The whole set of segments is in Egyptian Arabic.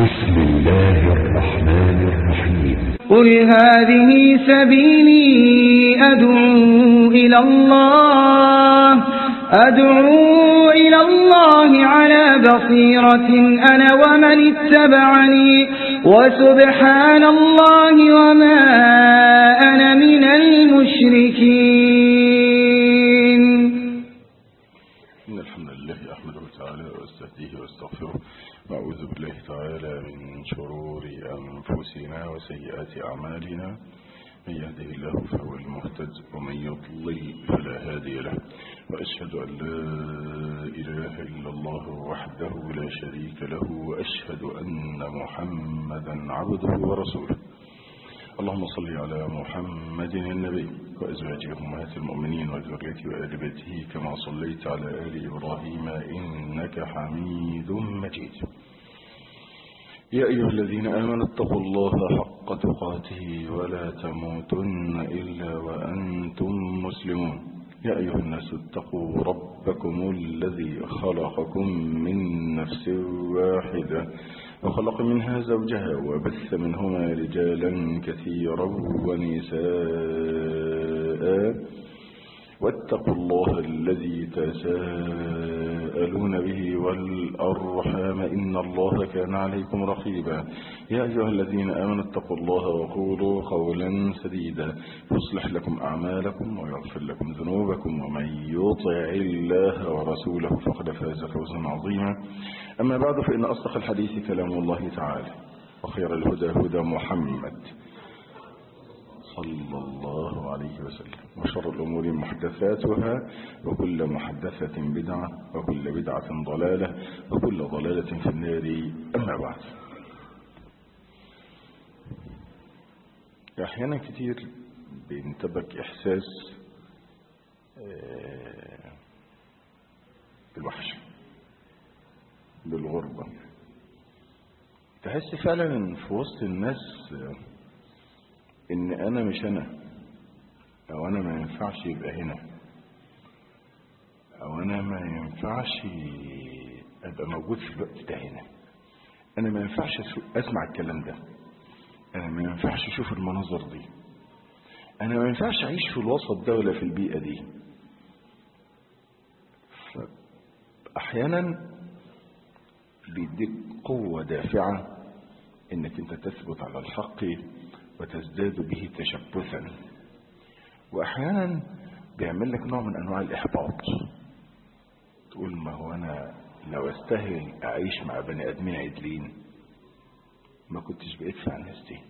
بسم الله الرحمن الرحيم قل هذه سبيلي أدعو إلى الله أدعو إلى الله على بصيرة أنا ومن اتبعني وسبحان الله وما أنا من المشركين إن الحمد لله أحمده تعالى وأستهديه وأستغفره وأعوذ بالله تعالى من شرور أنفسنا وسيئات أعمالنا من يهده الله فهو المهتد ومن يضلل فلا هادي له وأشهد أن لا إله إلا الله وحده لا شريك له وأشهد أن محمدا عبده ورسوله اللهم صل على محمد النبي وأزواجه أمهات المؤمنين وذريته وآل بيته كما صليت على آل إبراهيم إنك حميد مجيد يا أيها الذين آمنوا اتقوا الله حق تقاته ولا تموتن إلا وأنتم مسلمون يا أيها الناس اتقوا ربكم الذي خلقكم من نفس واحدة وخلق منها زوجها وبث منهما رجالا كثيرا ونساء واتقوا الله الذي تساءلون به والأرحام إن الله كان عليكم رقيبا يا أيها الذين آمنوا اتقوا الله وقولوا قولا سديدا يصلح لكم أعمالكم ويغفر لكم ذنوبكم ومن يطع الله ورسوله فقد فاز فوزا عظيما أما بعد فإن أصدق الحديث كلام الله تعالى وخير الهدى هدى محمد صلى الله عليه وسلم وشر الأمور محدثاتها وكل محدثة بدعة وكل بدعة ضلالة وكل ضلالة في النار أما بعد أحيانا كتير بينتبك إحساس بالوحشة بالغربة تحس فعلا ان في وسط الناس ان انا مش انا او انا ما ينفعش يبقى هنا او انا ما ينفعش ابقى موجود في الوقت ده هنا انا ما ينفعش اسمع الكلام ده انا ما ينفعش اشوف المناظر دي انا ما ينفعش اعيش في الوسط ده ولا في البيئة دي احيانا بيديك قوة دافعة انك انت تثبت على الحق وتزداد به تشبثا واحيانا بيعمل لك نوع من انواع الاحباط تقول ما هو انا لو استاهل اعيش مع بني ادمين عدلين ما كنتش بقيت في الناس دي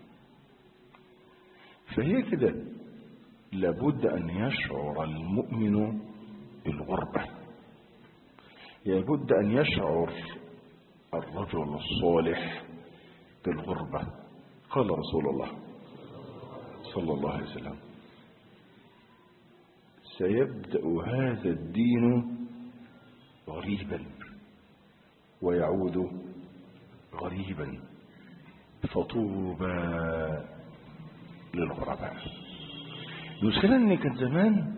فهي كده لابد ان يشعر المؤمن بالغربه لابد ان يشعر الرجل الصالح بالغربه قال رسول الله صلى الله عليه وسلم سيبدأ هذا الدين غريبا ويعود غريبا فطوبى للغرباء المشكلة ان كان زمان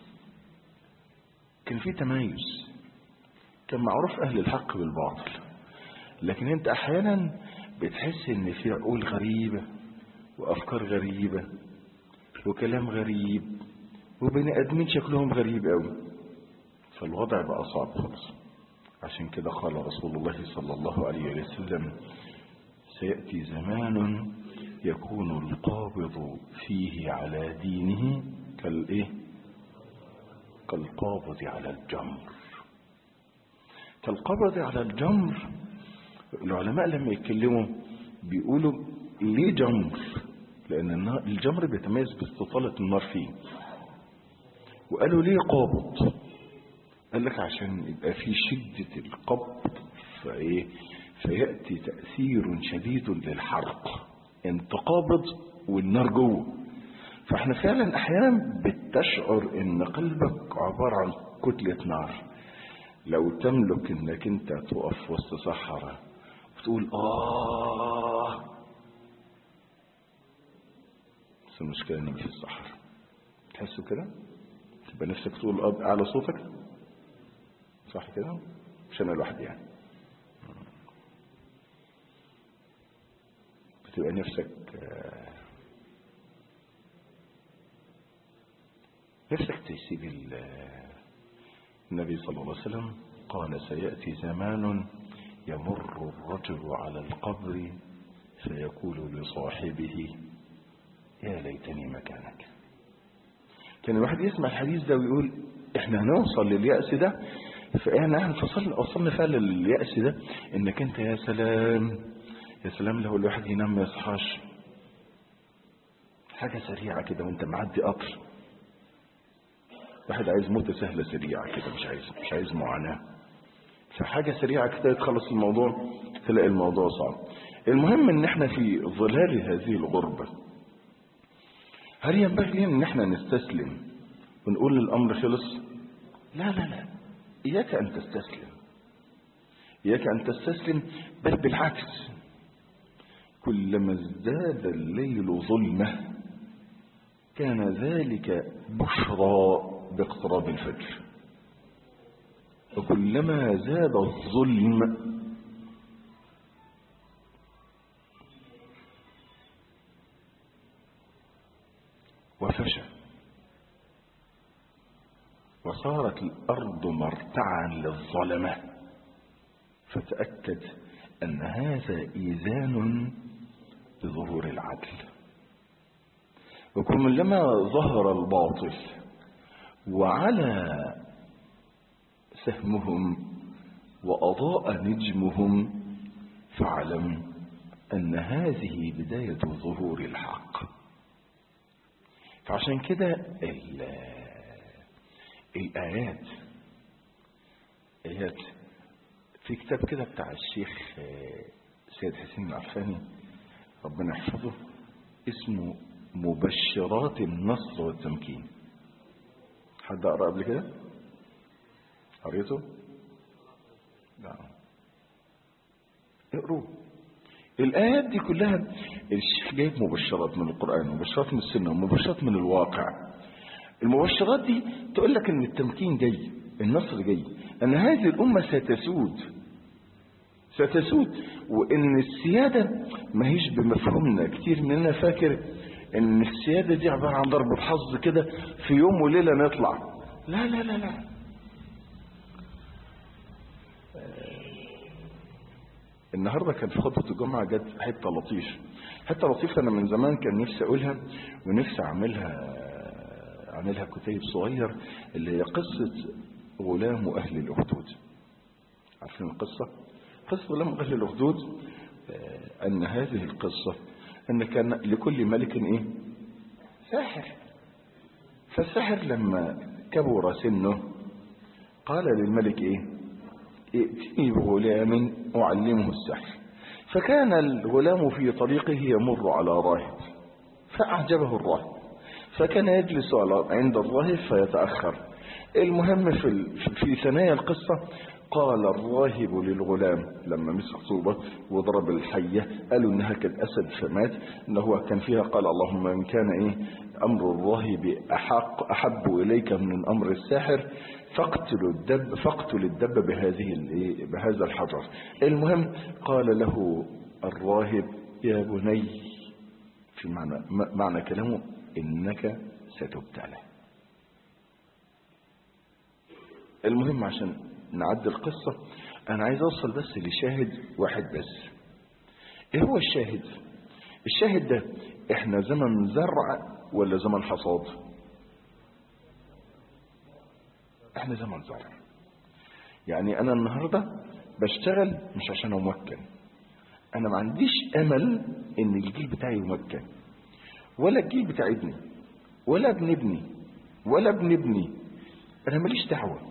كان في تميز كان معروف اهل الحق بالباطل لكن انت احيانا بتحس ان في عقول غريبه وأفكار غريبة وكلام غريب وبني آدمين شكلهم غريب قوي فالوضع بقى صعب خالص عشان كده قال رسول الله صلى الله عليه وسلم سيأتي زمان يكون القابض فيه على دينه كالإيه كالقابض على الجمر كالقبض على الجمر العلماء لما يتكلموا بيقولوا ليه جمر لأن الجمر بيتميز باستطالة النار فيه وقالوا ليه قابض قال لك عشان يبقى في شدة القبض فإيه فيأتي تأثير شديد للحرق انت قابض والنار جوه فاحنا فعلا احيانا بتشعر ان قلبك عبارة عن كتلة نار لو تملك انك انت تقف وسط صحراء وتقول اه بس المشكلة اني مش في الصحراء تحسوا كده تبقى نفسك تقول اه اعلى صوتك صح كده مش انا لوحدي يعني تبقى نفسك آه، نفسك تسيب ال- النبي صلى الله عليه وسلم قال سيأتي زمان يمر الرجل على القبر فيقول لصاحبه يا ليتني مكانك كان الواحد يسمع الحديث ده ويقول احنا هنوصل لليأس ده فاحنا هنفصل وصلنا فعلا لليأس ده انك انت يا سلام يا سلام لو الواحد ينام ما يصحاش حاجة سريعة كده وانت معدي قطر واحد عايز موتة سهلة سريعة كده مش عايز مش عايز معاناة فحاجة سريعة كده تخلص الموضوع تلاقي الموضوع صعب المهم ان احنا في ظلال هذه الغربة هل ينبغي ان احنا نستسلم ونقول الامر خلص لا لا لا اياك ان تستسلم اياك ان تستسلم بل بالعكس كلما ازداد الليل ظلمه كان ذلك بشرى باقتراب الفجر وكلما زاد الظلم وفشى وصارت الأرض مرتعا للظلمة فتأكد أن هذا إيذان بظهور العدل وكلما ظهر الباطل وعلى سهمهم وأضاء نجمهم فاعلم أن هذه بداية ظهور الحق فعشان كده ال- الآيات آيات في كتاب كده بتاع الشيخ آه، سيد حسين العفاني ربنا يحفظه اسمه مبشرات النصر والتمكين حد قرأ قبل كده قريته لا اقروه الآيات دي كلها الشيخ جايب مبشرات من القرآن مبشرات من السنة ومبشرات من الواقع المبشرات دي تقول لك ان التمكين جاي النصر جاي ان هذه الأمة ستسود ستسود وان السيادة ما هيش بمفهومنا كتير مننا فاكر ان السيادة دي عبارة عن ضربة حظ كده في يوم وليلة نطلع لا لا لا لا النهارده كان في خطبه الجمعه جت حته لطيف حته لطيفه انا من زمان كان نفسي اقولها ونفسي اعملها اعملها كتيب صغير اللي هي قصه غلام اهل الاخدود عارفين القصه قصه غلام اهل الاخدود آه، ان هذه القصه ان كان لكل ملك ايه ساحر فالساحر لما كبر سنه قال للملك ايه ائتني بغلام أعلمه السحر فكان الغلام في طريقه يمر على راهب فأعجبه الراهب فكان يجلس على عند الراهب فيتأخر المهم في, ال- في ثنايا القصة قال الراهب للغلام لما مسك طوبة وضرب الحية قالوا انها كانت اسد فمات ان هو كان فيها قال اللهم ان كان ايه امر الراهب احق احب اليك من امر الساحر فاقتل الدب فاقتل الدب بهذه الايه بهذا الحجر المهم قال له الراهب يا بني في معنى م- معنى كلامه انك ستبتلى المهم عشان نعدي القصة انا عايز اوصل بس لشاهد واحد بس ايه هو الشاهد الشاهد ده احنا زمن زرع ولا زمن حصاد احنا زمن زرع يعني انا النهاردة بشتغل مش عشان امكن انا ما عنديش امل ان الجيل بتاعي يمكن ولا الجيل بتاع ابني ولا ابن ابني ولا ابن ابني انا ماليش دعوه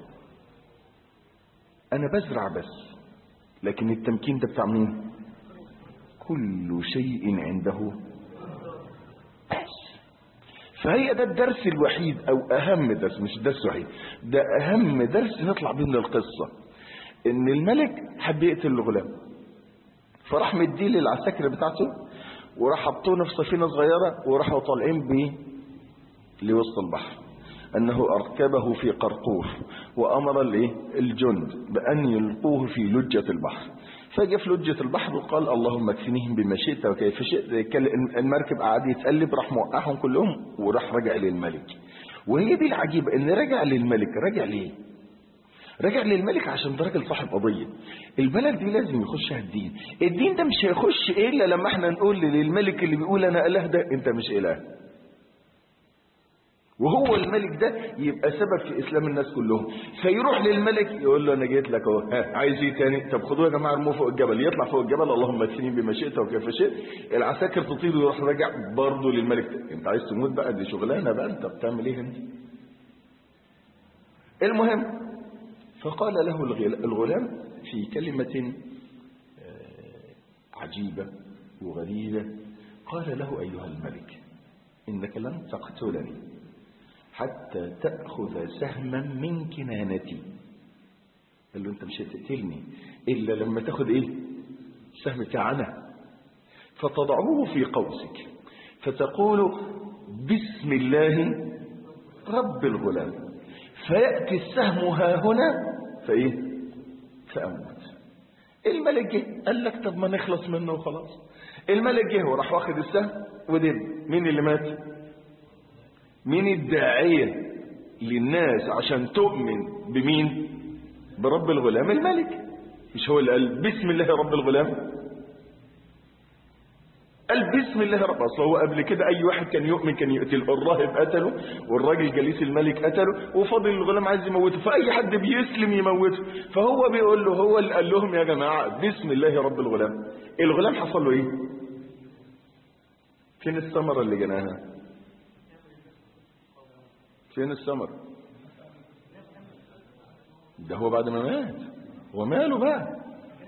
انا بزرع بس لكن التمكين ده بتاع مين كل شيء عنده بس فهي ده الدرس الوحيد او اهم درس مش الدرس الوحيد ده اهم درس نطلع بيه من القصه ان الملك حب يقتل الغلام فراح مديه للعساكر بتاعته وراح حطوه في سفينه صغيره وراحوا طالعين بيه لوسط البحر انه اركبه في قرقور وامر الايه الجند بان يلقوه في لجه البحر فجاء في لجة البحر وقال اللهم اكفنيهم بما شئت وكيف شئت كان المركب قعد يتقلب راح موقعهم كلهم وراح رجع للملك وهي دي العجيبة ان رجع للملك رجع ليه رجع للملك عشان ده راجل صاحب قضية البلد دي لازم يخشها الدين الدين ده مش هيخش الا لما احنا نقول للملك اللي بيقول انا اله ده انت مش اله وهو الملك ده يبقى سبب في اسلام الناس كلهم فيروح للملك يقول له انا جيت لك اهو ها عايز ايه تاني طب خدوه يا جماعه ارموه فوق الجبل يطلع فوق الجبل اللهم اكفني بما شئت وكيف شئت العساكر تطير ويروح راجع برضه للملك ده. انت عايز تموت بقى دي شغلانه بقى انت بتعمل ايه انت المهم فقال له الغل- الغلام في كلمه آه، عجيبه وغريبه قال له ايها الملك انك لن تقتلني حتى تأخذ سهما من كنانتي قال له انت مش هتقتلني الا لما تاخد ايه سهم كعنة فتضعه في قوسك فتقول بسم الله رب الغلام فيأتي السهم ها هنا فايه فأموت الملك جه قال لك طب ما نخلص منه وخلاص الملك جه وراح واخد السهم ودب مين اللي مات مين الداعية للناس عشان تؤمن بمين برب الغلام الملك مش هو اللي قال بسم الله رب الغلام قال بسم الله رب اصل هو قبل كده اي واحد كان يؤمن كان يقتل الراهب قتله والراجل جليس الملك قتله وفاضل الغلام عايز يموته فاي حد بيسلم يموته فهو بيقول له هو اللي قال لهم يا جماعه بسم الله رب الغلام الغلام حصل له ايه فين الثمره اللي جناها فين الثمره ده هو بعد ما مات هو ماله بقى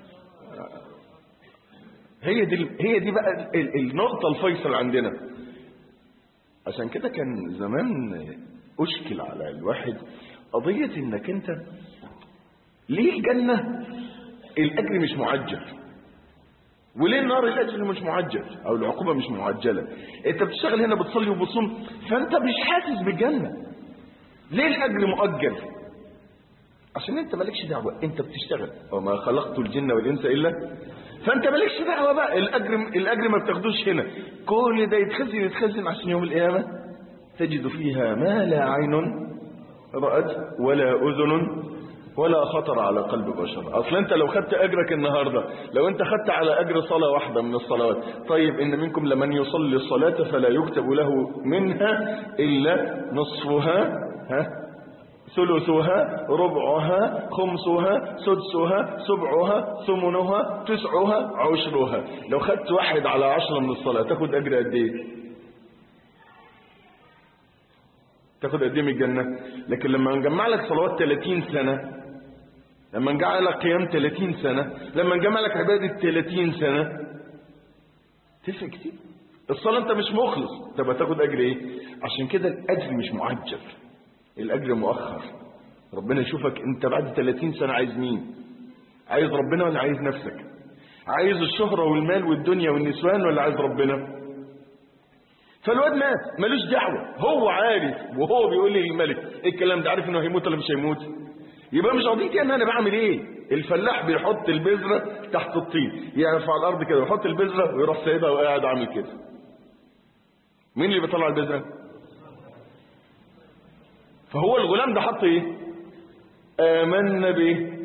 هي دي هي دي بقى ال- النقطة الفيصل عندنا عشان كده كان زمان أشكل على الواحد قضية إنك أنت ليه الجنة الأجر مش معجل وليه النار الأجر مش معجل أو العقوبة مش معجلة أنت بتشتغل هنا بتصلي وبتصوم فأنت مش حاسس بالجنة ليه الأجر مؤجل عشان انت مالكش دعوة انت بتشتغل وما خلقت الجن والانس الا فانت مالكش دعوة بقى الاجر الاجر ما بتاخدوش هنا كل ده يتخزن يتخزن عشان يوم القيامة تجد فيها ما لا عين رأت ولا اذن ولا خطر على قلب بشر اصل انت لو خدت اجرك النهاردة لو انت خدت على اجر صلاة واحدة من الصلوات طيب ان منكم لمن يصلي الصلاة فلا يكتب له منها الا نصفها ها ثلثها ربعها خمسها سدسها سبعها ثمنها تسعها عشرها لو خدت واحد على عشرة من الصلاة تاخد أجر قد إيه تاخد قد إيه من الجنة لكن لما نجمع لك صلوات 30 سنة لما نجمع لك قيام 30 سنة لما نجمع لك عبادة 30 سنة تفرق كتير الصلاة انت مش مخلص طب هتاخد اجر ايه عشان كده الاجر مش معجل الاجر مؤخر ربنا يشوفك انت بعد 30 سنة عايز مين عايز ربنا ولا عايز نفسك عايز الشهرة والمال والدنيا والنسوان ولا عايز ربنا فالواد مات ملوش دعوة هو عارف وهو بيقول لي للملك ايه الكلام ده عارف انه هيموت ولا مش هيموت يبقى مش قضيتي ان انا بعمل ايه الفلاح بيحط البذرة تحت الطين يرفع الارض كده ويحط البذرة ويروح سايبها وقاعد عامل كده مين اللي بيطلع البذرة فهو الغلام ده حط ايه آمنا به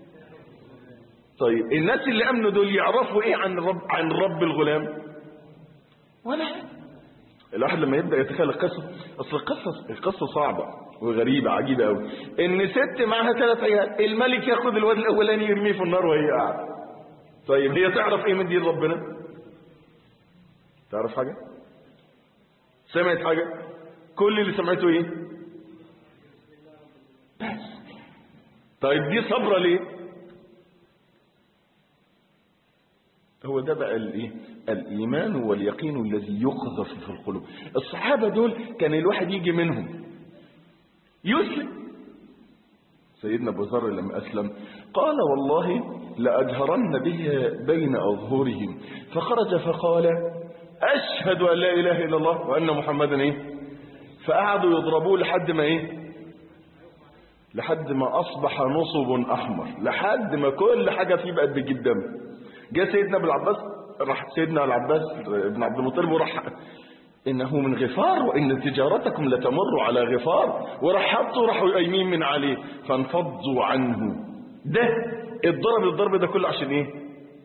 طيب الناس اللي امنوا دول يعرفوا ايه عن رب عن رب الغلام ولا حاجة. الواحد لما يبدا يتخيل القصه اصل القصه القصه صعبه وغريبه عجيبه قوي ان ست معاها ثلاث عيال الملك ياخد الواد الاولاني يرميه في النار وهي قاعده طيب هي تعرف ايه من دين ربنا تعرف حاجه سمعت حاجه كل اللي سمعته ايه بس طيب دي صبرة ليه هو ده بقى الايه الايمان واليقين الذي يقذف في القلوب الصحابة دول كان الواحد يجي منهم يسلم سيدنا ابو ذر لما اسلم قال والله لاجهرن به بين اظهرهم فخرج فقال اشهد ان لا اله الا الله وان محمدا ايه فقعدوا يضربوه لحد ما ايه لحد ما أصبح نصب أحمر لحد ما كل حاجة فيه بقت بتجيب دم جاء سيدنا ابن العباس راح سيدنا العباس بن عبد المطلب وراح إنه من غفار وإن تجارتكم لتمر على غفار وراح حطوا راحوا قايمين من عليه فانفضوا عنه ده الضرب الضرب ده كله عشان ايه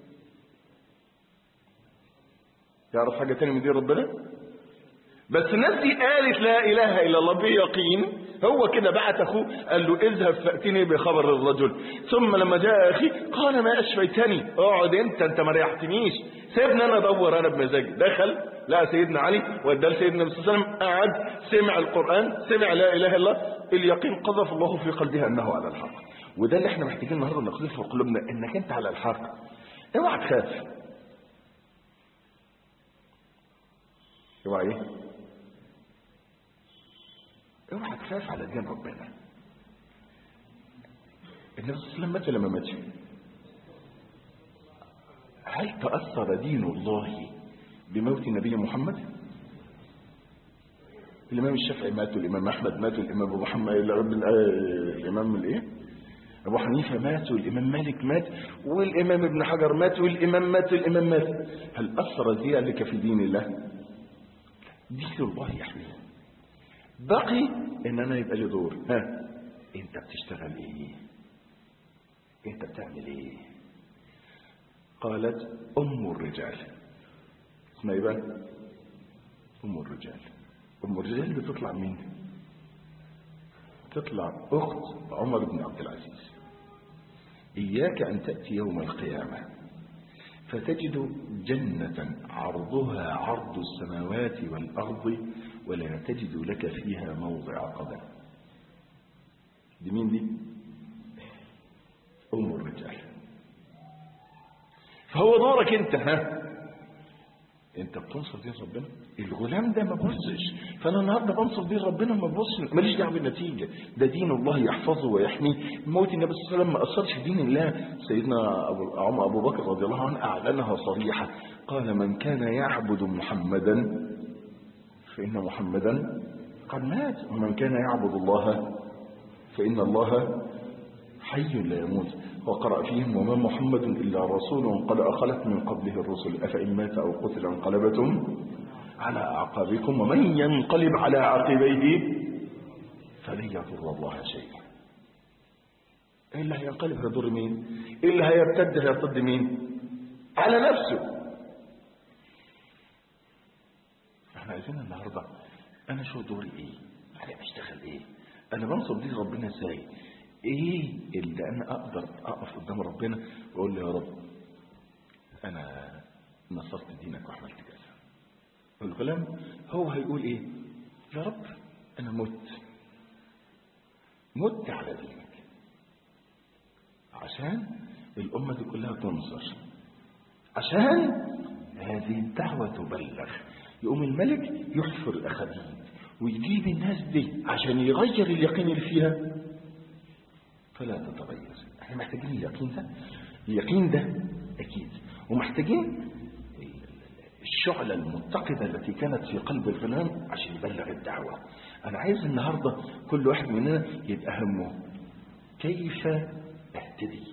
يعرف حاجة تاني من دي ربنا بس الناس دي قالت لا إله إلا الله بيقين هو كده بعت أخوه قال له اذهب فأتني بخبر الرجل ثم لما جاء أخي قال ما أشفيتني اقعد انت انت ما ريحتنيش سيبني انا ادور انا بمزاجي دخل لا سيدنا علي ودى سيدنا النبي صلى الله عليه وسلم قعد سمع القرآن سمع لا إله إلا الله اليقين قذف الله في قلبها أنه على الحق وده اللي احنا محتاجين النهارده نقذفه في قلوبنا انك انت على الحق اوعى تخاف اوعى ايه اوعى تخاف على دين ربنا النبي صلى الله عليه وسلم مات ولا ما ماتش هل تأثر دين الله بموت النبي محمد الإمام الشافعي مات والإمام أحمد مات والإمام أبو محمد الإمام الإيه أبو حنيفة مات والإمام مالك مات والإمام ابن حجر مات والإمام مات والإمام مات هل أثر ذلك في دين الله دين الله يحميه بقي ان انا يبقى لي دور ها انت بتشتغل ايه انت بتعمل ايه قالت ام الرجال اسمها ايه بقى ام الرجال ام الرجال بتطلع مين تطلع اخت عمر بن عبد العزيز اياك ان تاتي يوم القيامه فتجد جنة عرضها عرض السماوات والأرض ولا تجد لك فيها موضع قدم دي مين دي أم الرجال فهو دورك انت ها انت بتنصر دين ربنا الغلام ده ما بصش فانا النهارده بنصر دين ربنا ما ببصش ماليش دعوه بالنتيجه ده دين الله يحفظه ويحميه موت النبي صلى الله عليه وسلم ما اثرش في دين الله سيدنا ابو عمر ابو بكر رضي الله عنه اعلنها صريحه قال من كان يعبد محمدا فان محمدا قد مات ومن كان يعبد الله فان الله حي لا يموت وقرأ فيهم وما محمد إلا رسول قد أخلت من قبله الرسل أفإن مات أو قتل انقلبتم على أعقابكم ومن ينقلب على عقبيه فلن يضر الله شيئا إيه اللي هينقلب هيضر مين إيه اللي هيرتد هيرتد مين على نفسه احنا عايزين النهاردة أنا شو دوري إيه أنا بشتغل إيه أنا بنصب دين ربنا إزاي ايه اللي انا اقدر اقف قدام ربنا واقول له يا رب انا نصرت دينك وعملت كذا الغلام هو هيقول ايه يا رب انا مت مت على دينك عشان الامه دي كلها تنصر عشان هذه الدعوه تبلغ يقوم الملك يحفر الاخدين ويجيب الناس دي عشان يغير اليقين اللي فيها فلا تتغير احنا محتاجين اليقين ده اليقين ده اكيد ومحتاجين الشعلة المتقدة التي كانت في قلب الغلام عشان يبلغ الدعوة انا عايز النهاردة كل واحد مننا يبقى همه كيف اهتدي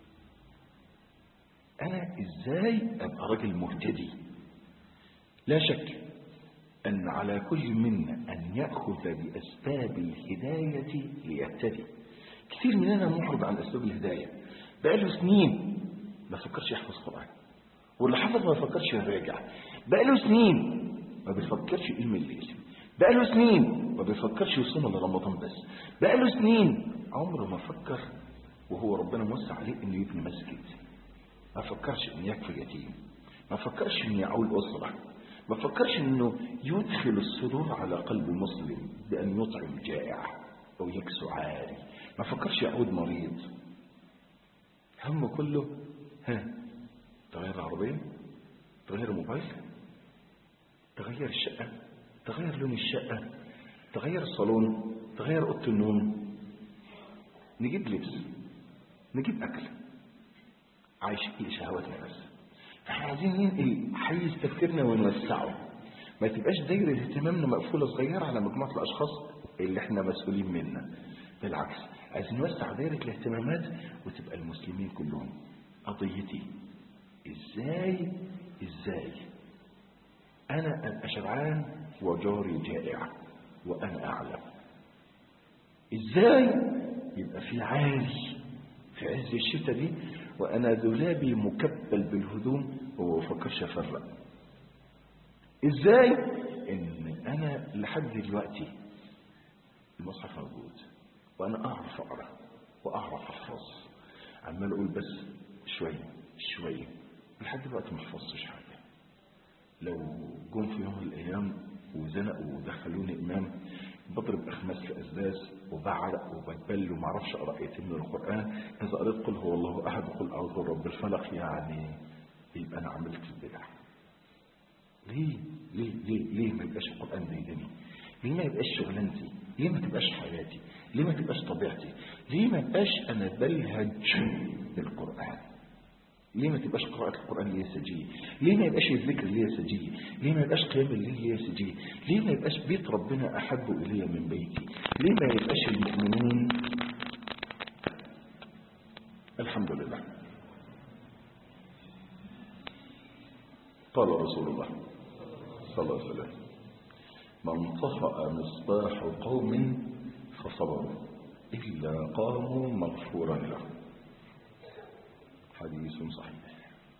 انا ازاي ابقى راجل مهتدي لا شك ان على كل منا ان يأخذ باسباب الهداية ليهتدي كثير مننا معرض عن اسباب الهدايه بقاله سنين ما فكرش يحفظ قران واللي حفظ ما فكرش يراجع بقاله سنين ما بيفكرش يقيم الليل بقاله سنين ما بيفكرش يصوم لرمضان بس بقاله سنين عمره ما فكر وهو ربنا موسع عليه انه يبني مسجد ما فكرش انه يكفي يتيم ما فكرش انه يعول اسره ما فكرش انه يدخل السرور على قلب مسلم بان يطعم جائع او يكسو عاري ما فكرش يعود مريض همه كله ها تغير العربية تغير الموبايل تغير الشقة تغير لون الشقة تغير الصالون تغير أوضة النوم نجيب لبس نجيب أكل عايش في شهواتنا بس احنا عايزين ننقل حيز تفكيرنا ونوسعه ما تبقاش دايرة اهتمامنا مقفولة صغيرة على مجموعة الأشخاص اللي احنا مسؤولين منها بالعكس عايزين نوسع دائرة الاهتمامات وتبقى المسلمين كلهم قضيتي ازاي ازاي انا ابقى شبعان وجاري جائع وانا اعلم ازاي يبقى في عالي في عز الشتاء دي وانا دولابي مكبل بالهدوم وما بفكرش افرق ازاي ان انا لحد دلوقتي المصحف موجود وانا اعرف اقرا واعرف احفظ عمال اقول بس شويه شويه لحد دلوقتي ما حفظتش حاجه لو جم في يوم من الايام وزنقوا ودخلوني امام بضرب اخماس في اسداس وبعرق وبتبل وما اعرفش اقرا ايتين من القران اذا قريت قل هو الله احد وقل اعوذ برب الفلق يعني يبقى انا عملت البدع ليه ليه ليه ليه ما يبقاش القران بيدني ليه ما يبقاش شغلانتي ليه ما تبقاش حياتي ليه ما تبقاش طبيعتي ليه ما يبقاش انا بلهج القران ليه ما تبقاش قراءة القرآن ليا سجية ليه ما يبقاش الذكر ليا سجية ليه ما يبقاش قيام الليل ليا سجية ليه ما يبقاش بيت ربنا أحب إلي من بيتي ليه ما يبقاش المؤمنين الحمد لله قال رسول الله صلى الله عليه وسلم من طفأ مصباح قوم فصبروا إلا قاموا مغفورا لهم حديث صحيح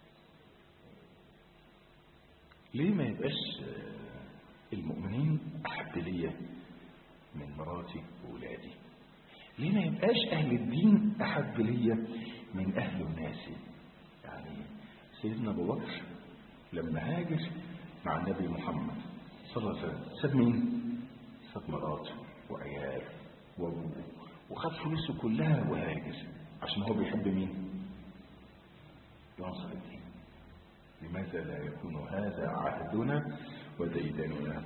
ليه ما يبقاش المؤمنين أحب ليا من مراتي وولادي ليه ما يبقاش أهل الدين أحب ليا من أهل الناس يعني سيدنا أبو بكر لما هاجر مع النبي محمد صلى الله عليه وسلم ساب مين؟ ساب مراته وعياله وابوه وخد فلوسه كلها وهاجر عشان هو بيحب مين؟ ينصر الدين لماذا لا يكون هذا عهدنا وديدننا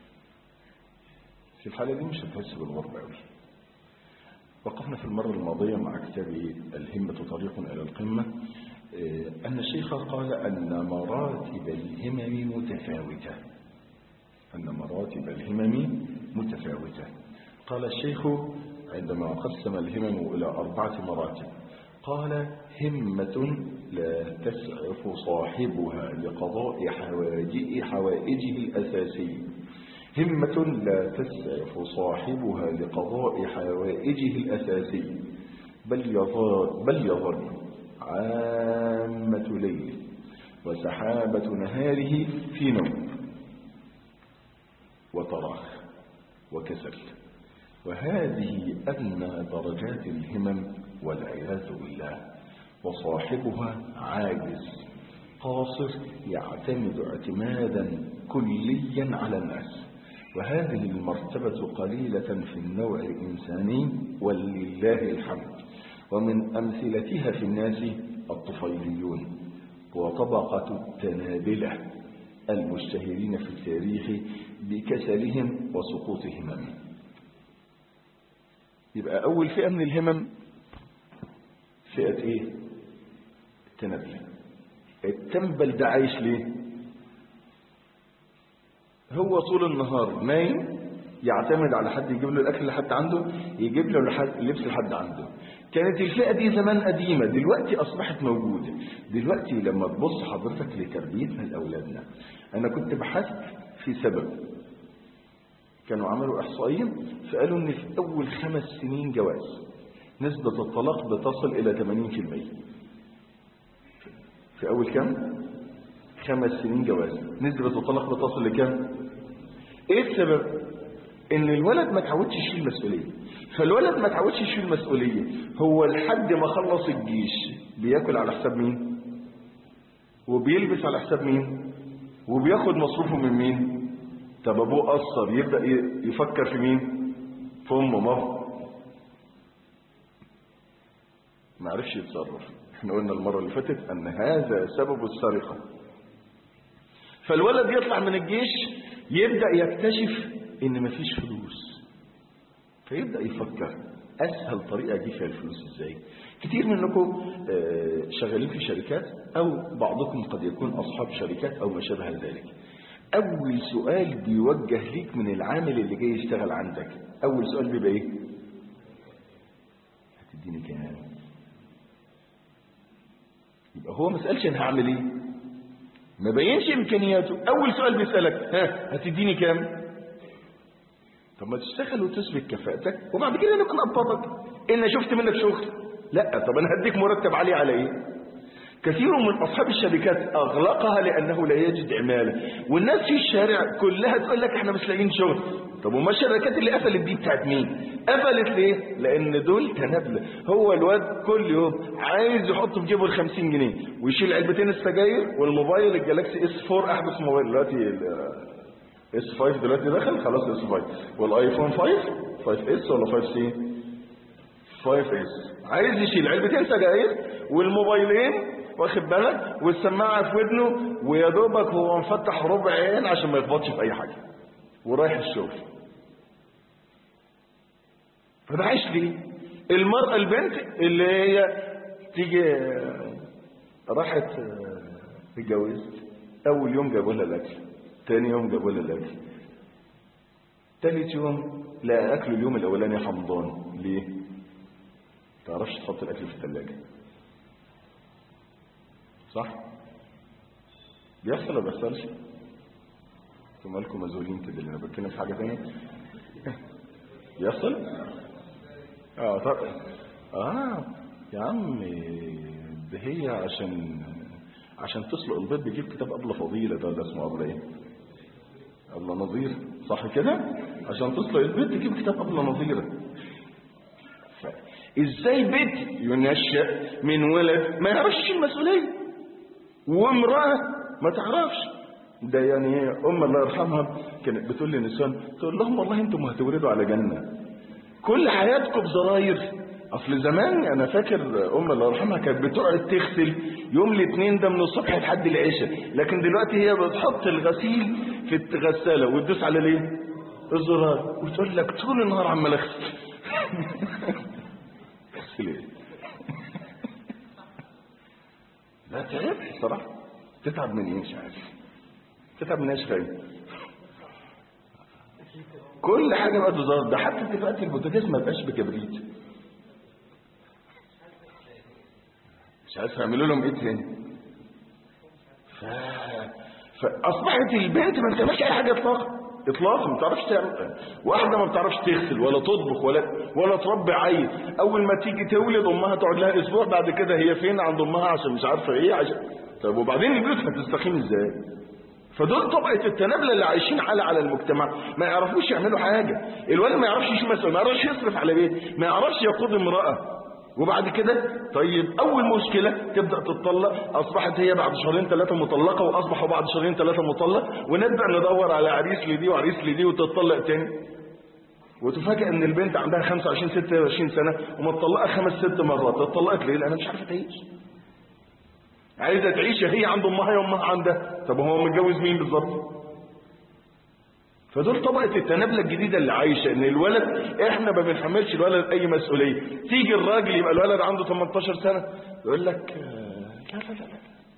في الحالة دي مش هتحس بالغربة قوي وقفنا في المرة الماضية مع كتاب الهمة طريق إلى القمة أن الشيخ قال أن مراتب الهمم متفاوتة أن مراتب الهمم متفاوتة قال الشيخ عندما قسم الهمم إلى أربعة مراتب قال همة لا تسعف صاحبها لقضاء حوائجه, حوائجه الأساسية همة لا تسعف صاحبها لقضاء حوائجه الأساسية بل يظل, بل يظل عامة ليله وسحابة نهاره في نوم وتراخ وكسل وهذه أدنى درجات الهمم والعياذ بالله وصاحبها عاجز قاصر يعتمد اعتمادا كليا على الناس وهذه المرتبة قليلة في النوع الإنساني ولله الحمد ومن أمثلتها في الناس الطفيليون وطبقة التنابلة المشتهرين في التاريخ بكسلهم وسقوط هممهم يبقى أول فئة من الهمم فئة إيه التنبل التنبل ده عايش ليه هو طول النهار نايم يعتمد على حد يجيب له الأكل لحد عنده يجيب له اللبس لحد عنده كانت الفئة دي زمان قديمة دلوقتي أصبحت موجودة دلوقتي لما تبص حضرتك لتربيتنا لأولادنا أنا كنت بحثت في سبب كانوا عملوا إحصائية فقالوا إن في أول خمس سنين جواز نسبة الطلاق بتصل إلى 80% في أول كم؟ خمس سنين جواز نسبة الطلاق بتصل لكم؟ إيه السبب؟ إن الولد ما تعودش يشيل مسؤولية فالولد ما تعودش يشيل مسؤولية هو لحد ما خلص الجيش بياكل على حساب مين؟ وبيلبس على حساب مين؟ وبياخد مصروفه من مين؟ طب ابوه قصر يبدا يفكر في مين في امه ما ما عرفش يتصرف احنا قلنا المره اللي فاتت ان هذا سبب السرقه فالولد يطلع من الجيش يبدا يكتشف ان مفيش فلوس فيبدا يفكر اسهل طريقه اجيب فيها الفلوس ازاي كتير منكم شغالين في شركات او بعضكم قد يكون اصحاب شركات او ما شابه ذلك اول سؤال بيوجه ليك من العامل اللي جاي يشتغل عندك اول سؤال بيبقى ايه هو ما سالش انا هعمل ايه ما بينش امكانياته اول سؤال بيسالك ها هتديني كام طب ما تشتغل وتثبت كفاءتك وبعد كده نبقى نقبضك ان شفت منك شغل لا طب انا هديك مرتب عليه على ايه كثير من اصحاب الشركات اغلقها لانه لا يجد عماله والناس في الشارع كلها تقول لك احنا مش لاقيين شغل طب وما الشركات اللي قفلت دي بتاعت مين قفلت ليه لان دول تنابله هو الواد كل يوم عايز يحط في جيبه ال 50 جنيه ويشيل علبتين السجاير والموبايل الجالاكسي اس 4 احدث موبايل دلوقتي اس 5 دلوقتي دخل خلاص اس 5 والايفون 5 5 اس ولا 5 سي 5 اس عايز يشيل علبتين سجاير والموبايلين واخد بالك والسماعه في ودنه ويا دوبك هو مفتح ربع عين عشان ما يخبطش في اي حاجه ورايح الشغل فده عايش ليه المرأة البنت اللي هي تيجي راحت اتجوزت اول يوم جابوا لها الاكل تاني يوم جابوا لها الاكل تالت يوم لا اكل اليوم الاولاني حمضان ليه تعرفش تحط الاكل في الثلاجه صح بيحصل ولا بيحصلش انتوا مالكم مزولين كده اللي انا بتكلم في حاجه ثانيه بيحصل اه طب اه يا عم ده هي عشان عشان تسلق البيض بيجيب كتاب ابله فضيله ده ده اسمه ابله ايه ابله نظير صح كده عشان تسلق البيض تجيب كتاب ابله نظيره ازاي بيت ينشأ من ولد ما يعرفش المسؤوليه وامراه ما تعرفش ده يعني ام الله يرحمها كانت بتقول للنسوان تقول لهم والله انتم هتولدوا على جنه كل حياتكم زراير اصل زمان انا فاكر ام الله يرحمها كانت بتقعد تغسل يوم الاثنين ده من الصبح لحد العشاء لكن دلوقتي هي بتحط الغسيل في الغساله وتدوس على ليه الزرار وتقول لك طول النهار عمال اغسل اغسل ايه لا تعب صراحه تتعب من ايه مش عارف تتعب من ايش خايف كل حاجه بقى تزار ده حتى دلوقتي البوتاجاز ما بقاش بكبريت مش عارف يعملوا لهم ايه تاني ف... فاصبحت البنت ما بتعملش اي حاجه اطلاقا اطلاقا ما بتعرفش تعمل واحده ما بتعرفش تغسل ولا تطبخ ولا ولا تربي عيل اول ما تيجي تولد امها تقعد لها اسبوع بعد كده هي فين عند امها عشان مش عارفه ايه عشان طب وبعدين البيوت هتستقيم ازاي فدول طبقة التنابلة اللي عايشين على على المجتمع ما يعرفوش يعملوا حاجة الولد ما يعرفش يشوف مسؤول ما يعرفش يصرف على بيت ما يعرفش يقود امرأة وبعد كده طيب اول مشكلة تبدأ تتطلق اصبحت هي بعد شهرين ثلاثة مطلقة واصبحوا بعد شهرين ثلاثة مطلق ونبدأ ندور على عريس لدي وعريس لدي وتتطلق تاني وتفاجئ ان البنت عندها 25 26 سنة ومتطلقة خمس ست مرات اتطلقت ليه لانها مش عارفة تعيش عايزة تعيش هي عند امها يا امها عندها طب هو متجوز مين بالظبط فدول طبقة التنابلة الجديدة اللي عايشة ان الولد احنا ما بنحملش الولد اي مسؤولية تيجي الراجل يبقى الولد عنده 18 سنة يقول لك لا لا لا لا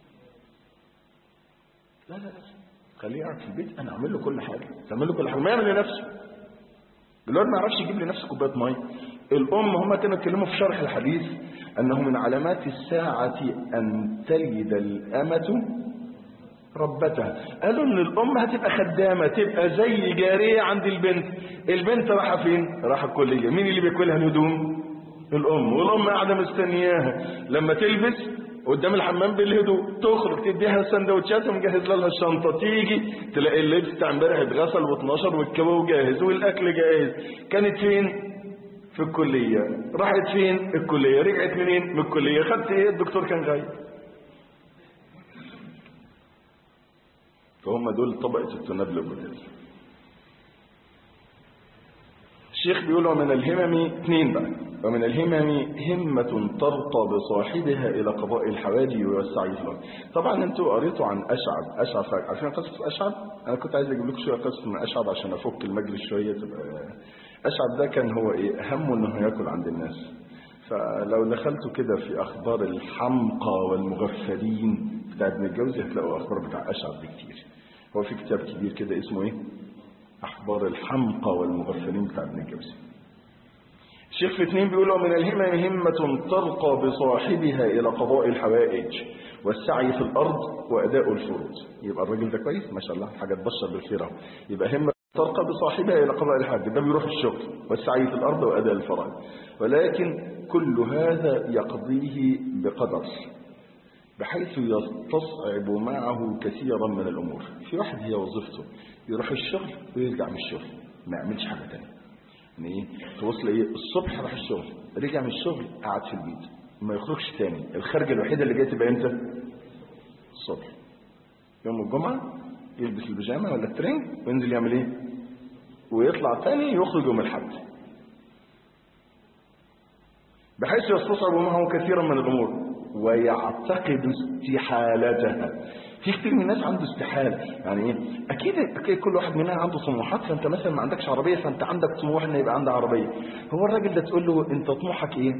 لا لا لا خليه قاعد في البيت انا اعمل له كل حاجة تعمل له كل حاجة ما يعمل لنفسه الولد ما يعرفش يجيب لنفسه كوبايه ميه الام هم كانوا اتكلموا في شرح الحديث انه من علامات الساعه ان تلد الامه ربتها قالوا ان الام هتبقى خدامه تبقى زي جاريه عند البنت البنت رايحه فين رايحه الكليه مين اللي بياكلها الهدوم الام والام قاعده مستنياها لما تلبس قدام الحمام بالهدوء تخرج تديها السندوتشات ومجهز لها الشنطه تيجي تلاقي اللبس بتاع امبارح اتغسل واتنشر والكباب جاهز والاكل جاهز كانت فين في الكليه راحت فين الكليه رجعت منين من الكليه خدت ايه الدكتور كان غايب فهم دول طبقه التنابل الجداد الشيخ بيقول ومن الهمم اثنين بقى ومن الهمم همة ترقى بصاحبها إلى قضاء الحوادي والسعي في الأرض طبعا انتوا قريتوا عن أشعب أشعب عارفين قصة أشعب أنا كنت عايز أجيب لكم شوية قصة من أشعب عشان أفك المجلس شوية تبقى أشعب ده كان هو إيه همه إنه ياكل عند الناس فلو دخلتوا كده في أخبار الحمقى والمغفلين بتاع ابن الجوزي هتلاقوا أخبار بتاع أشعب دي كتير هو في كتاب كبير كده اسمه إيه أخبار الحمقى والمغفلين بتاع ابن الجوزي الشيخ في اثنين بيقولوا من الهمم همة ترقى بصاحبها إلى قضاء الحوائج والسعي في الأرض وأداء الفروض يبقى الراجل ده كويس ما شاء الله حاجة تبشر بالخير اهو يبقى همة ترقى بصاحبها إلى قضاء الحاج ده بيروح الشغل والسعي في الأرض وأداء الفرائض ولكن كل هذا يقضيه بقدر بحيث يستصعب معه كثيرا من الأمور في واحد هي وظيفته يروح الشغل ويرجع من الشغل ما يعملش حاجة تانية يعني ايه توصل ايه الصبح راح الشغل رجع من الشغل قعد في البيت ما يخرجش تاني الخارجة الوحيدة اللي جايه تبقى امتى الصبح يوم الجمعة يلبس البيجامه ولا الترنج وينزل يعمل ايه ويطلع تاني يخرج يوم الحد بحيث يستصعب معه كثيرا من الامور ويعتقد استحالتها في كتير من الناس عنده استحالة يعني ايه اكيد اكيد كل واحد مننا عنده طموحات فانت مثلا ما عندكش عربية فانت عندك طموح ان يبقى عندك عربية هو الراجل ده تقول له انت طموحك ايه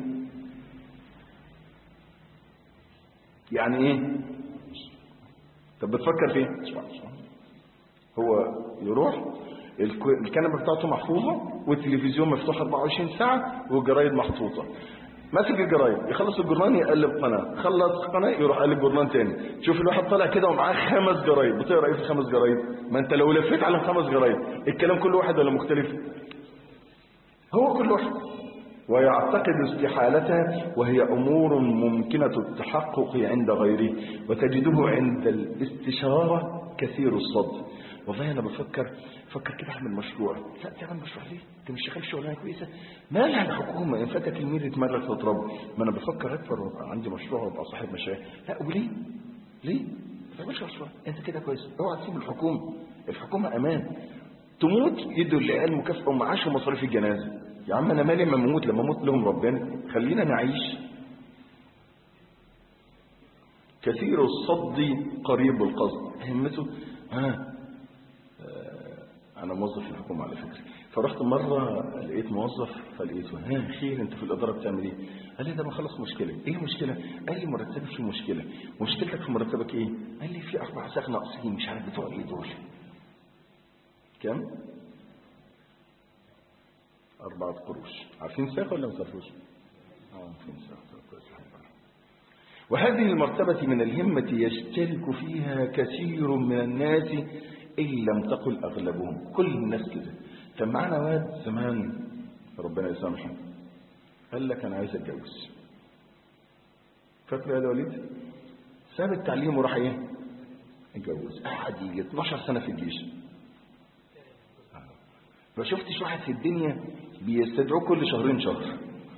يعني ايه طب بتفكر في ايه هو يروح الك- الكنبه بتاعته محفوظه والتلفزيون مفتوح 24 ساعه والجرايد محطوطه ماسك الجرايد يخلص الجرنان يقلب قناه خلص قناه يروح قلب جرنان تاني شوف الواحد طالع كده ومعاه خمس جرايد بتقرا ايه في الخمس جرايد ما انت لو لفيت على الخمس جرايد الكلام كل واحد ولا مختلف هو كل واحد ويعتقد استحالتها وهي أمور ممكنة التحقق عند غيره وتجده عند الاستشارة كثير الصد والله أنا بفكر فكر كده أعمل مشروع لا تعمل مشروع ليه؟ أنت مش شغال شغلانة كويسة مالها الحكومة إن فاتك المير يتمرك تضرب ما أنا بفكر أكبر وأبقى عندي مشروع وأبقى صاحب مشاريع لا وليه؟ ليه؟ ما تعملش مشروع أنت كده كويس اوعى تسيب الحكومة الحكومة أمان تموت يدوا العيال مكافأة ومعاش ومصاريف الجنازة يا عم انا مالي لما اموت لما اموت لهم ربنا خلينا نعيش كثير الصد قريب القصد همته ها آه، انا موظف في الحكومه على فكره فرحت مره لقيت موظف فلقيته ها خير انت في الاداره بتعمل ايه قال لي ده بخلص مشكله ايه المشكله قال لي مرتبي فيه مشكله مشكلتك في مرتبك ايه قال لي في اربع ساق ناقصين مش عارف بتوع ايه دول كام أربعة قروش عارفين ساق ولا ما تعرفوش؟ اه عارفين ساق كويس الحمد لله. وهذه المرتبة من الهمة يشترك فيها كثير من الناس إن لم تقل أغلبهم كل الناس كده كان معانا واد زمان ربنا يسامحه قال لك أنا عايز أتجوز فاكر يا وليد؟ ساب التعليم وراح إيه؟ اتجوز قعد يجي 12 سنة في الجيش ما شفتش واحد في الدنيا بيستدعوه كل شهرين شهر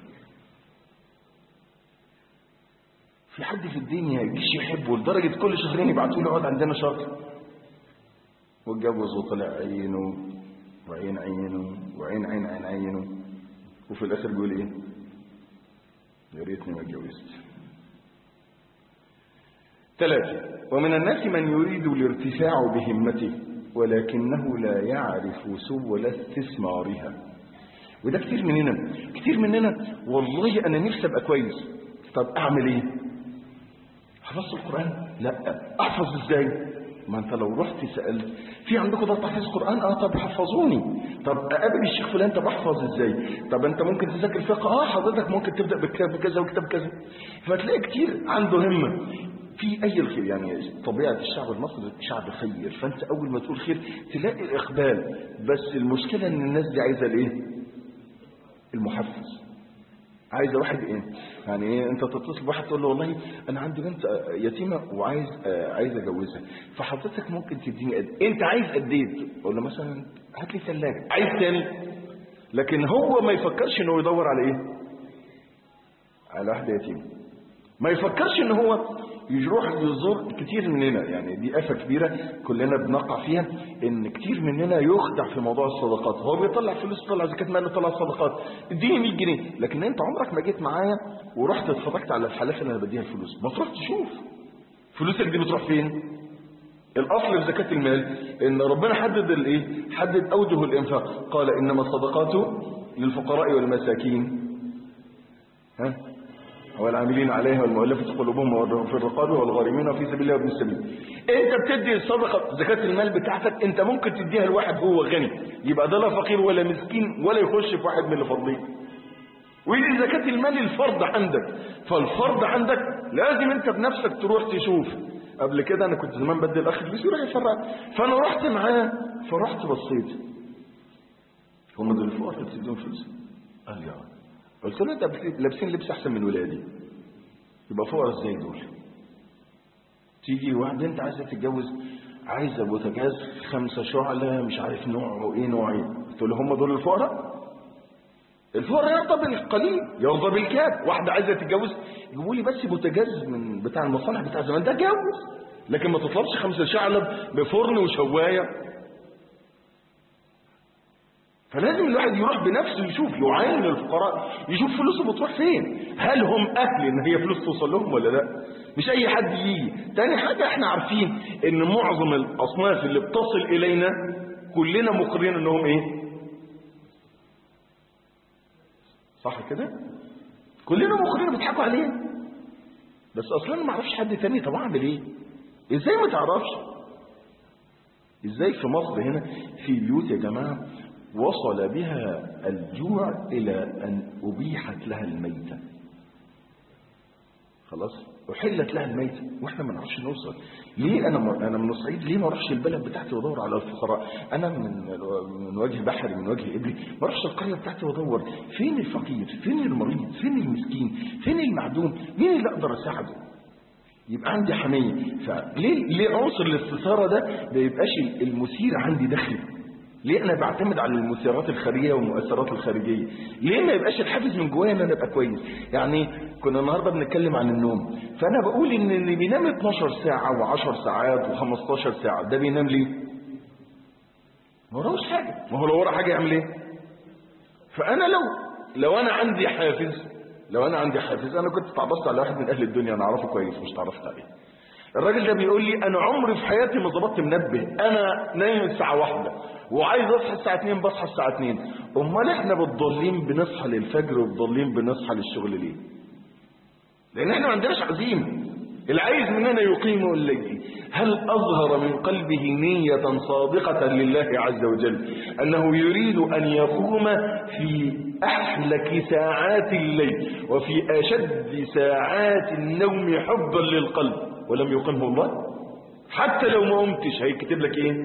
في حد في الدنيا الجيش يحبه لدرجة كل شهرين يبعتوا له اقعد عندنا شهر واتجوز وطلع عينه وعين عينه وعين عين عين عينه وفي الاخر بيقول ايه يا ريتني ما اتجوزت ثلاثة ومن الناس من يريد الارتفاع بهمته ولكنه لا يعرف سبل استثمارها وده كتير مننا كتير مننا والله انا نفسي ابقى كويس طب اعمل ايه حفظت القران لا احفظ ازاي ما انت لو رحت سالت في عندكم ده تحفيظ قران اه طب حفظوني طب اقابل الشيخ فلان طب احفظ ازاي طب انت ممكن تذاكر فقه اه حضرتك ممكن تبدا بكتاب كذا وكتاب كذا فتلاقي كتير عنده همه في اي الخير يعني طبيعه الشعب المصري شعب خير فانت اول ما تقول خير تلاقي الاقبال بس المشكله ان الناس دي عايزه الايه المحفز عايزه واحد ايه يعني ايه انت تتصل بواحد تقول له والله انا عندي بنت آه، يتيمه وعايز آه، عايز اجوزها فحضرتك ممكن تديني قد انت عايز قد ايه اقول له مثلا هات لي ثلاجه عايز تاني لكن هو ما يفكرش انه يدور على ايه على واحده يتيمه ما يفكرش ان هو يروح يزور كتير مننا يعني دي آفة كبيرة كلنا بنقع فيها ان كتير مننا يخدع في موضوع الصدقات هو بيطلع فلوس طلع زكاة مال طلع صدقات اديني 100 جنيه لكن انت عمرك ما جيت معايا ورحت اتفرجت على الحالات اللي انا بديها الفلوس ما تروح تشوف فلوسك دي بتروح فين الاصل في زكاة المال ان ربنا حدد الايه حدد اوجه الانفاق قال انما الصدقات للفقراء والمساكين ها والعاملين عليها والمؤلفة قلوبهم وفي الرقاب والغارمين وفي سبيل الله وابن السبيل انت بتدي الصدقة زكاة المال بتاعتك انت ممكن تديها لواحد هو غني يبقى ده لا فقير ولا مسكين ولا يخش في واحد من اللي فاضلين ويجي زكاة المال الفرض عندك فالفرض عندك لازم انت بنفسك تروح تشوف قبل كده انا كنت زمان بدي الاخ فلوس يروح يفرق فانا رحت معاه فرحت بصيت هم دول الفقراء اللي بتديهم فلوس قال لي اه قلت له انت لابسين لبس احسن من ولادي يبقى فقراء ازاي دول تيجي واحدة انت عايزة تتجوز عايزة بوتاجاز خمسة شعلة مش عارف نوعه ايه نوع ايه تقول له هم دول الفقراء الفقراء يرضى بالقليل يرضى بالكاد واحدة عايزة تتجوز يجيبوا لي بس بوتاجاز من بتاع المصانع بتاع زمان ده جوز لكن ما تطلبش خمسة شعلة بفرن وشواية فلازم الواحد يروح بنفسه يشوف يعاين الفقراء يشوف فلوسه بتروح فين هل هم اهل ان هي فلوس توصل لهم ولا لا مش اي حد يجي تاني حاجة احنا عارفين ان معظم الاصناف اللي بتصل الينا كلنا مقرين انهم ايه صح كده كلنا مقرين بيضحكوا علينا بس اصلا ما اعرفش حد تاني طب اعمل ايه ازاي ما تعرفش ازاي في مصر هنا في بيوت يا جماعه وصل بها الجوع إلى أن أبيحت لها الميتة خلاص أحلت لها الميتة وإحنا ما نعرفش نوصل ليه أنا م... أنا من الصعيد ليه ما أروحش البلد بتاعتي وأدور على الفقراء أنا من من وجه بحري من وجه إبلي ما أروحش القرية بتاعتي وأدور فين الفقير فين المريض فين المسكين فين المعدوم مين اللي أقدر أساعده يبقى عندي حمية فليه ليه عنصر الاستثارة ده ما يبقاش المثير عندي داخلي ليه انا بعتمد على المثيرات الخارجيه والمؤثرات الخارجيه ليه ما يبقاش الحافز من جوايا ان انا ابقى كويس يعني كنا النهارده بنتكلم عن النوم فانا بقول ان اللي بينام 12 ساعه و10 ساعات و15 ساعه ده بينام ليه ما وراهوش حاجه ما هو لو ورا حاجه يعمل ايه فانا لو لو انا عندي حافز لو انا عندي حافز انا كنت اتعرفت على واحد من اهل الدنيا انا اعرفه كويس مش تعرفت عليه الراجل ده بيقول لي انا عمري في حياتي ما ظبطت منبه انا نايم الساعه واحدة وعايز اصحى الساعه 2 بصحى الساعه 2 امال احنا بالضالين بنصحى للفجر والضالين بنصحى للشغل ليه لان احنا ما عندناش عزيمه العايز مننا يقيم الليل هل أظهر من قلبه نية صادقة لله عز وجل أنه يريد أن يقوم في أحلك ساعات الليل وفي أشد ساعات النوم حبا للقلب ولم يقمه الله حتى لو ما قمتش هيكتب لك ايه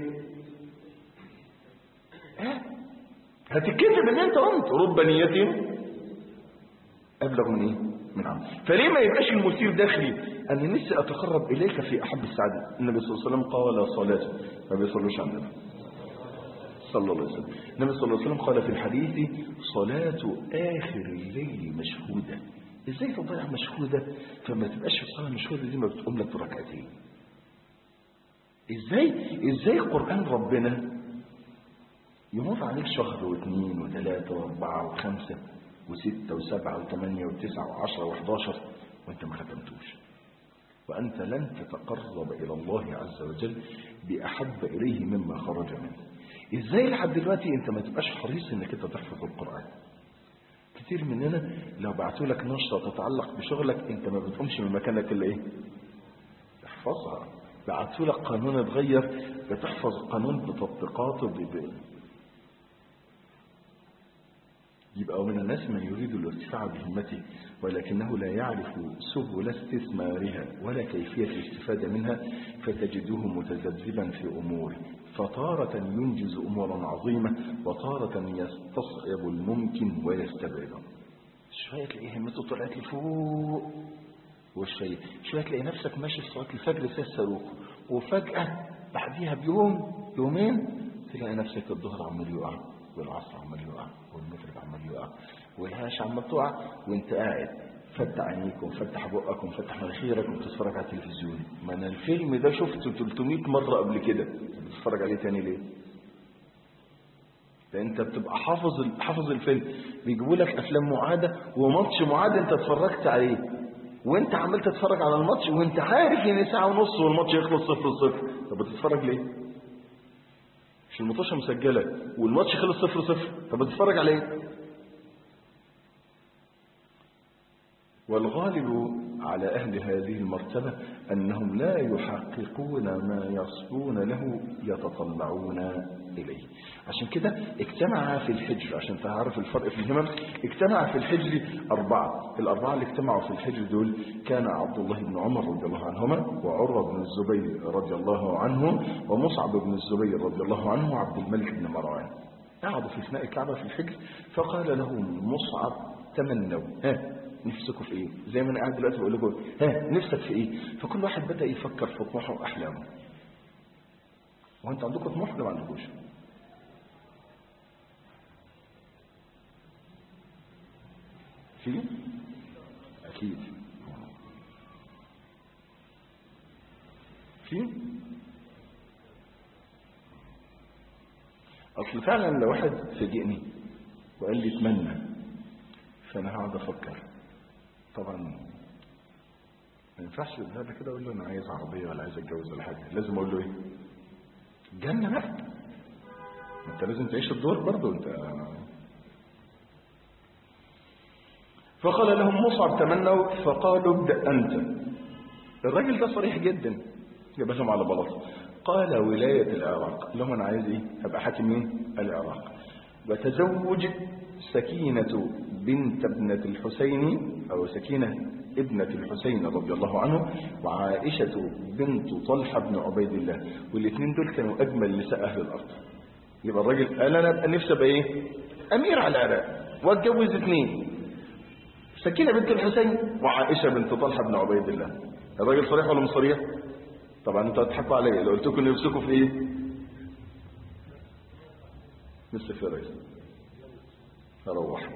هتتكتب ان انت قمت رب نية ابلغ من ايه من عمل فليه ما يبقاش المثير داخلي أنا نفسي أتقرب إليك في أحب السعادة النبي صلى الله عليه وسلم قال صلاة ما بيصلوش على النبي صلى الله عليه وسلم النبي صلى الله عليه وسلم قال في الحديث صلاة آخر الليل مشهودة إزاي تضيع مشهودة فما تبقاش في الصلاة المشهودة دي ما بتقوم لك بركعتين إزاي إزاي قرآن ربنا يمر عليك شهر واثنين وثلاثة واربعة وخمسة وستة وسبعة وثمانية وتسعة وعشرة وحداشر وانت ما ختمتوش وأنت لن تتقرب إلى الله عز وجل بأحب إليه مما خرج منه إزاي لحد دلوقتي أنت ما تبقاش حريص أنك أنت تحفظ القرآن كتير مننا لو بعتوا لك نشرة تتعلق بشغلك أنت ما بتقومش من مكانك إلا إيه تحفظها بعتوا لك قانون اتغير بتحفظ قانون بتطبيقاته ب... يبقى ومن الناس من يريد الارتفاع بهمته ولكنه لا يعرف سبل استثمارها ولا كيفية الاستفادة منها فتجده متذبذبا في أمور فتارة ينجز أمورا عظيمة وتارة يستصعب الممكن ويستبعده شوية تلاقيه همته طلعت لفوق والشيء شوية تلاقي نفسك ماشي في صلاة الفجر زي الصاروخ وفجأة بعديها بيوم يومين تلاقي نفسك الظهر عمال يقع والعصر عمال يقع والمغرب عمال يقع والهاش عمال تقع وانت قاعد فتح عينيك وفتح بقك وفتح مناخيرك وبتتفرج على التلفزيون ما انا الفيلم ده شفته 300 مره قبل كده بتتفرج عليه تاني ليه ده انت بتبقى حافظ حافظ الفيلم بيجيبوا لك افلام معاده وماتش معاد انت اتفرجت عليه وانت عمال تتفرج على الماتش وانت عارف ان ساعه ونص والماتش يخلص صفر صفر طب بتتفرج ليه مش المطوشه مسجله والماتش خلص صفر صفر طب بتتفرج عليه والغالب على أهل هذه المرتبة أنهم لا يحققون ما يصبون له يتطلعون إليه عشان كده اجتمع في الحجر عشان تعرف الفرق في الهمم اجتمع في الحجر أربعة الأربعة اللي اجتمعوا في الحجر دول كان عبد الله بن عمر رضي الله عنهما وعروة بن الزبير رضي الله عنه ومصعب بن الزبير رضي الله عنه وعبد الملك بن مروان قعدوا في فناء الكعبة في الحجر فقال لهم مصعب تمنوا ها نفسكم في ايه زي ما انا قاعد دلوقتي بقول لكم ها نفسك في ايه فكل واحد بدا يفكر في طموحه واحلامه وانت عندكم طموح ولا ما عندكوش في اكيد في اصل فعلا لو واحد فاجئني وقال لي اتمنى فانا هقعد افكر طبعا ما ينفعش هذا كده اقول له انا عايز عربيه ولا عايز اتجوز ولا حاجه لازم اقول له ايه جنه بقى انت لازم تعيش الدور برضه انت فقال لهم مصعب تمنوا فقالوا ابدا انت الراجل ده صريح جدا جاب لهم على بلاطه قال ولايه العراق لهم انا عايز ايه ابقى حاكم مين العراق وتزوج سكينة بنت ابنة الحسين أو سكينة ابنة الحسين رضي الله عنه وعائشة بنت طلحة بن عبيد الله والاثنين دول كانوا أجمل نساء أهل الأرض يبقى الراجل قال أنا أبقى نفسي أبقى إيه أمير على العراق واتجوز اثنين سكينة بنت الحسين وعائشة بنت طلحة بن عبيد الله الراجل صريح ولا مش صريح؟ طبعا انتوا هتضحكوا عليا لو قلت لكم نفسكم في ايه؟ نفسك في رئيس اروح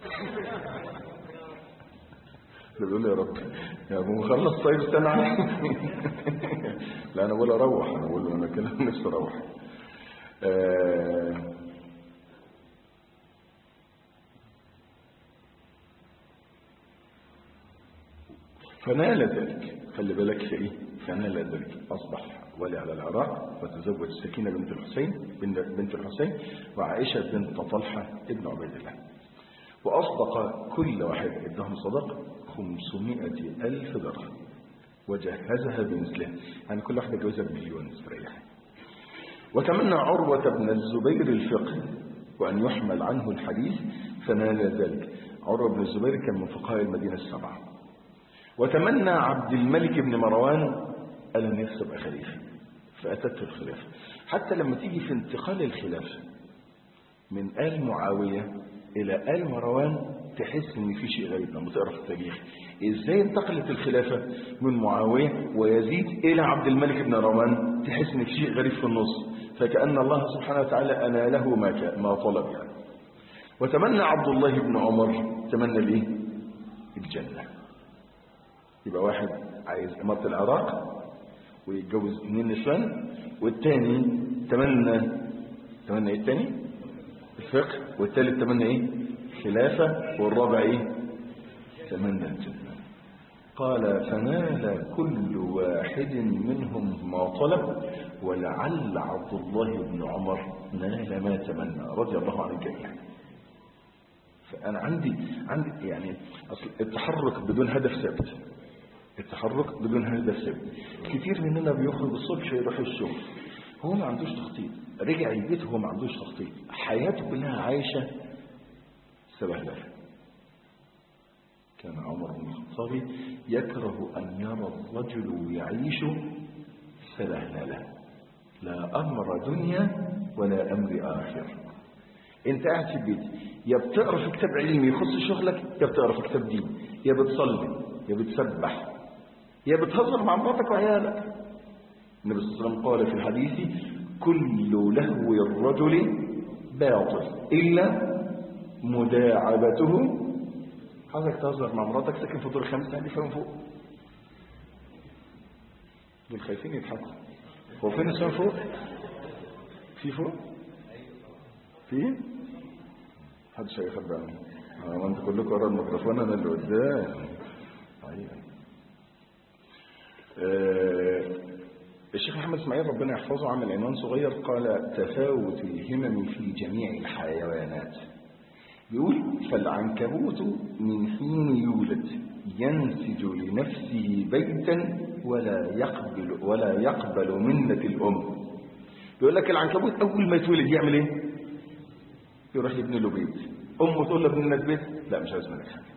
بيقول لي يا رب يا ابو مخلص طيب استنى علي لا انا بقول اروح انا بقول له انا كده نفسي اروح آه فنال ذلك خلي بالك في ايه فنال ذلك اصبح ولي على العراق وتزوج سكينه بنت الحسين بنت الحسين وعائشه بنت طلحه ابن عبيد الله واصدق كل واحد ادهم صدق 500 الف درهم وجهزها بمثلها يعني كل واحده جوزها بمليون استريح وتمنى عروه بن الزبير الفقه وان يحمل عنه الحديث فنال ذلك عروه بن الزبير كان من فقهاء المدينه السبعه وتمنى عبد الملك بن مروان قال نفسه ابقى خليفه فاتته الخلافه حتى لما تيجي في انتقال الخلافه من ال معاويه الى ال مروان تحس ان في شيء غريب لما تقرا في التاريخ ازاي انتقلت الخلافه من معاويه ويزيد الى عبد الملك بن مروان تحس ان في شيء غريب في النص فكان الله سبحانه وتعالى اناله ما كان ما طلب يعني وتمنى عبد الله بن عمر تمنى الايه الجنه يبقى واحد عايز إمارة العراق ويتجوز اثنين نسوان والتاني تمنى تمنى ايه التاني الفقه والتالت تمنى ايه خلافة والرابع ايه تمنى الجنة قال فنال كل واحد منهم ما طلب ولعل عبد الله بن عمر نال ما تمنى رضي الله عن الجميع فأنا عندي عندي يعني أصل التحرك بدون هدف ثابت التحرك بدون هدف ثابت كتير مننا بيخرج الصبح يروح الشغل هو ما عندوش تخطيط رجع البيت هو ما عندوش تخطيط حياته كلها عايشة سبهلله كان عمر بن الخطاب يكره أن يرى الرجل يعيش سبهلله لا أمر دنيا ولا أمر آخر انت قاعد في البيت يا بتقرا في كتاب علمي يخص شغلك يا بتقرا في كتاب دين يا بتصلي يا بتسبح يا بتهزر مع مراتك وعيالك النبي صلى الله عليه وسلم قال في الحديث كل لهو الرجل باطل إلا مداعبته حضرتك تهزر مع مراتك ساكن في دور خمسة دي فين فوق دول خايفين يضحكوا هو فين السما فوق في فوق في محدش هيخبي عني اه انتوا كلكم ورا الميكروفون انا اللي قدام طيب آه الشيخ محمد اسماعيل ربنا يحفظه عمل عنوان صغير قال تفاوت الهمم في جميع الحيوانات بيقول فالعنكبوت من حين يولد ينسج لنفسه بيتا ولا يقبل ولا يقبل منة الأم يقول لك العنكبوت أول ما يتولد يعمل إيه؟ يروح يبني له بيت أمه تقول له ابن لنا بيت لا مش عايز منك حاجة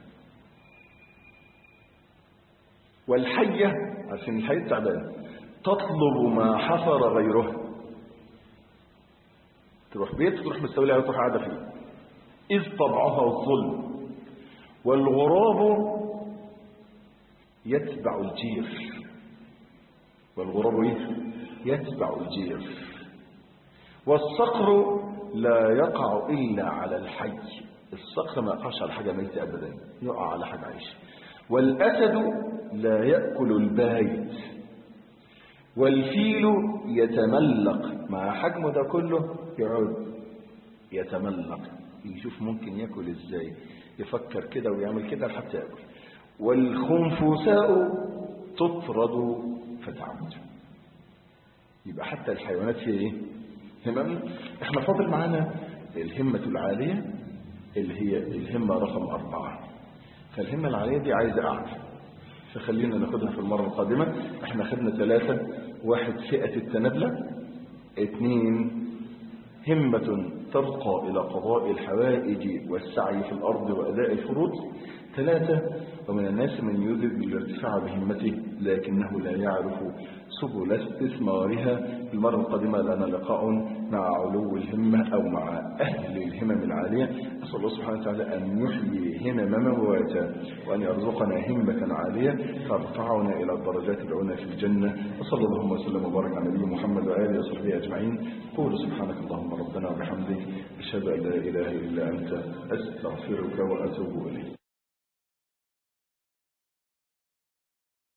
والحية عشان الحية تعبان تطلب ما حفر غيره تروح بيت تروح مستولي عليه تروح قاعدة فيه إذ طبعها الظلم والغراب يتبع الجير والغراب إيه؟ يتبع الجير والصقر لا يقع إلا على الحي الصقر ما يقعش على حاجة ميتة أبدا يقع على حاجة عايشة والأسد لا يأكل البايت والفيل يتملق مع حجمه ده كله يقعد يتملق يشوف ممكن ياكل ازاي يفكر كده ويعمل كده حتى ياكل والخنفساء تطرد فتعود يبقى حتى الحيوانات فيها ايه تمام احنا فاضل معانا الهمة العالية اللي هي الهمة رقم أربعة فالهمة العالية دي عايزة قعدة فخلينا ناخدها في المرة القادمة احنا خدنا ثلاثة واحد فئة التنبلة اثنين همة ترقى إلى قضاء الحوائج والسعي في الأرض وأداء الفروض ثلاثة ومن الناس من يريد الارتفاع بهمته لكنه لا يعرف سبل استثمارها في المرة القادمة لنا لقاء مع علو الهمة أو مع أهل الهمم العالية أسأل الله سبحانه وتعالى أن يحيي همم مواتا وأن يرزقنا همة عالية ترفعنا إلى الدرجات العلى في الجنة وصلى الله وسلم وبارك على نبينا محمد وآله وصحبه أجمعين قول سبحانك اللهم ربنا وبحمدك أشهد أن لا إله إلا أنت أستغفرك وأتوب إليك